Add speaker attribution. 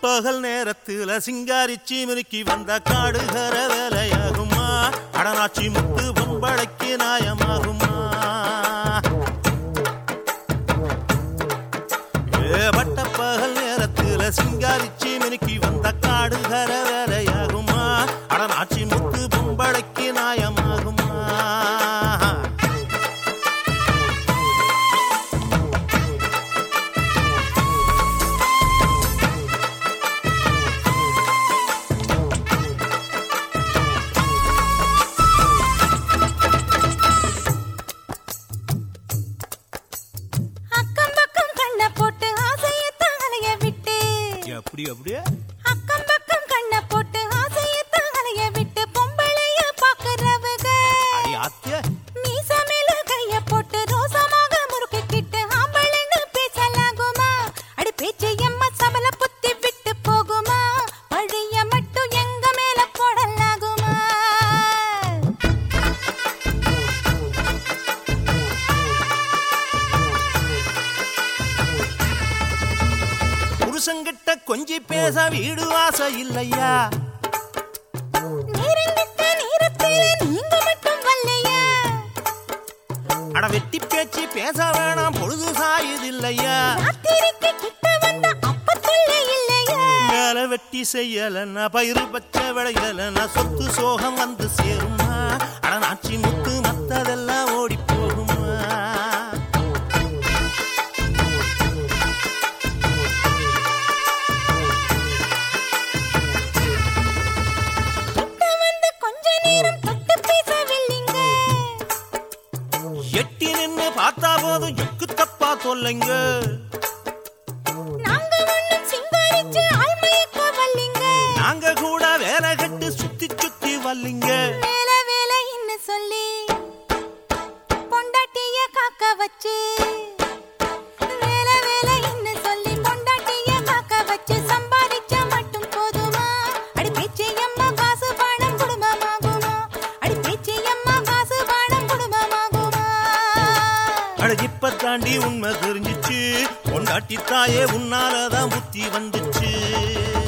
Speaker 1: பட்டப்பகல் நேரத்துல சிங்காரிச்சி மினுக்கி வந்த காடுகர வேலையாகுமா அடனாச்சி முத்து பொம்பளைக்கு நாயமாகுமா ஏ பட்டப்பகல் நேரத்துல சிங்காரிச்சி மினுக்கி வந்த காடுகர வேலையாகுமா அடனாச்சி முத்து பொம்பளைக்கு நாயமாகுமா
Speaker 2: அக்கம் பக்கம் கண்ண போட்டு ஆசையத்தான் அலைய விட்டு
Speaker 1: அப்படி அப்படியே
Speaker 2: அக்கம் பக்கம் கண்ண போட்டு ஆசையத்தான் அலைய விட்டு பொம்பளைய பாக்குறவங்க
Speaker 1: அடி ஆத்திய
Speaker 2: மீச மேல கைய போட்டு ரோசமாக முறுக்கிக்கிட்டு ஆம்பளைன்னு பேசலாகுமா அடி பேச்சு எம்ம சபல புத்தி விட்டு போகுமா பழிய மட்டும் எங்க மேல போடலாகுமா
Speaker 1: புருஷங்கிட்ட கொஞ்சி பேச வீடு ஆசை இல்லையா
Speaker 2: நேரங்கிட்ட நேரத்தில நீங்க மட்டும் வரலையா
Speaker 1: அட வெட்டி பேச்சு பேச வேணாம் பொழுது சாயுது இல்லையா
Speaker 2: ராத்திரிக்கு கிட்ட வந்த அப்ப தொல்லை இல்லையா
Speaker 1: மேல வெட்டி செய்யலன்னா பயிறு பச்சை விளையலன்னா சொத்து சோகம் வந்து சேருமா அட நாச்சி முத்து மத்ததெல்லாம் ஓடி போகுமா
Speaker 2: கிட்ட வந்து கொஞ்ச நேரம் தொட்டு பேசவில்லைங்க
Speaker 1: எட்டி நின்னு பார்த்தா போதும் எக்கு தப்பா தொல்லைங்க
Speaker 2: நாங்க ஒண்ணும் சிங்காரிச்சு ஆள்மயக்க வல்லிங்க
Speaker 1: நாங்க கூட வேலை கட்டு சுத்தி சுத்தி வல்லிங்க
Speaker 2: வேல வேலைன்னு சொல்லி பொண்டாட்டிய காக்க வச்சு வேல வேலைன்னு சொல்லி பொண்டாட்டிய காக்க வச்சு சம்பாதிச்ச மட்டும் போதுமா அடி பேச்சு அம்மா காசு பணம் குடும்பமாகுமா அடி பேச்சு அம்மா காசு பணம் குடும்பமாகுமா
Speaker 1: அட இப்ப தாண்டி உண்மை தெரிஞ்சிச்சு பொண்டாட்டி தாயே உன்னாலதான் புத்தி வந்துச்சு